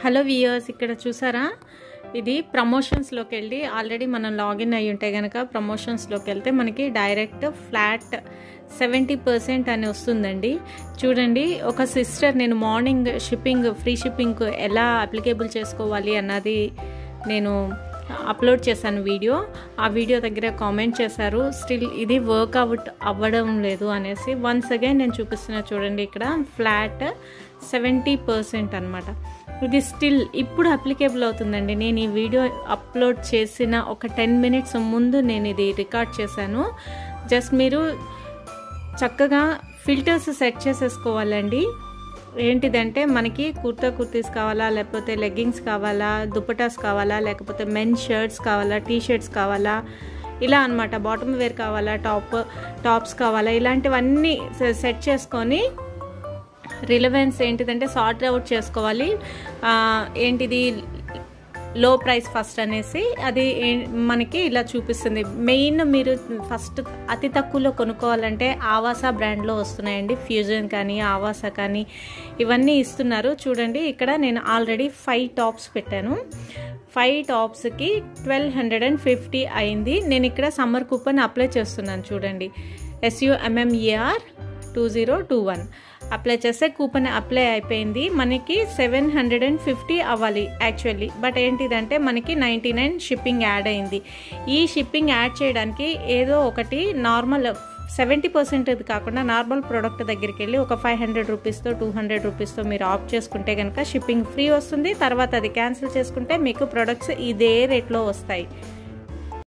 hello viewers ఇక్కడ చూసారా ఇది ప్రమోషన్స్లోకి వెళ్ళి ఆల్రెడీ మనం లాగిన్ అయ్యి ఉంటే కనుక ప్రమోషన్స్లోకి వెళ్తే మనకి డైరెక్ట్ ఫ్లాట్ సెవెంటీ పర్సెంట్ అని వస్తుందండి చూడండి ఒక సిస్టర్ నేను మార్నింగ్ షిప్పింగ్ ఫ్రీ షిప్పింగ్ ఎలా అప్లికేబుల్ చేసుకోవాలి అన్నది నేను అప్లోడ్ చేశాను వీడియో ఆ వీడియో దగ్గర కామెంట్ చేశారు స్టిల్ ఇది వర్కౌట్ అవ్వడం లేదు అనేసి వన్స్ అగైన్ నేను చూపిస్తున్నా చూడండి ఇక్కడ ఫ్లాట్ సెవెంటీ పర్సెంట్ అనమాట ఇది స్టిల్ ఇప్పుడు అప్లికేబుల్ అవుతుందండి నేను ఈ వీడియో అప్లోడ్ చేసిన ఒక టెన్ మినిట్స్ ముందు నేను ఇది రికార్డ్ చేశాను జస్ట్ మీరు చక్కగా ఫిల్టర్స్ సెట్ చేసేసుకోవాలండి ఏంటిదంటే మనకి కుర్తా కుర్తీస్ కావాలా లేకపోతే లెగ్గింగ్స్ కావాలా దుపటాస్ కావాలా లేకపోతే మెన్ షర్ట్స్ కావాలా టీ షర్ట్స్ కావాలా ఇలా అనమాట బాటమ్ వేర్ కావాలా టాప్ టాప్స్ కావాలా ఇలాంటివన్నీ సెట్ చేసుకొని రిలవెన్స్ ఏంటిదంటే సార్ట్ అవుట్ చేసుకోవాలి ఏంటిది లో ప్రైస్ ఫస్ట్ అనేసి అది మనకి ఇలా చూపిస్తుంది మెయిన్ మీరు ఫస్ట్ అతి తక్కువలో కొనుక్కోవాలంటే ఆవాసా బ్రాండ్లో వస్తున్నాయండి ఫ్యూజన్ కానీ ఆవాసా కానీ ఇవన్నీ ఇస్తున్నారు చూడండి ఇక్కడ నేను ఆల్రెడీ ఫైవ్ టాప్స్ పెట్టాను ఫైవ్ టాప్స్కి ట్వెల్వ్ హండ్రెడ్ అండ్ ఫిఫ్టీ అయింది నేను ఇక్కడ సమ్మర్ కూపన్ అప్లై చేస్తున్నాను చూడండి SUMMER two zero two one apply చేస్తే కూపన్ అప్లై అయిపోయింది మనకి సెవెన్ హండ్రెడ్ అండ్ ఫిఫ్టీ అవ్వాలి యాక్చువల్లీ బట్ ఏంటిదంటే మనకి నైంటీ నైన్ షిప్పింగ్ యాడ్ అయింది ఈ షిప్పింగ్ యాడ్ చేయడానికి ఏదో ఒకటి నార్మల్ సెవెంటీ పర్సెంట్ ఇది కాకుండా నార్మల్ ప్రోడక్ట్ దగ్గరికి వెళ్ళి ఒక ఫైవ్ హండ్రెడ్ రూపీస్తో టూ హండ్రెడ్ రూపీస్తో మీరు ఆఫ్ చేసుకుంటే కనుక షిప్పింగ్ ఫ్రీ వస్తుంది తర్వాత అది క్యాన్సిల్ చేసుకుంటే మీకు ప్రొడక్ట్స్ ఇదే రేట్లో వస్తాయి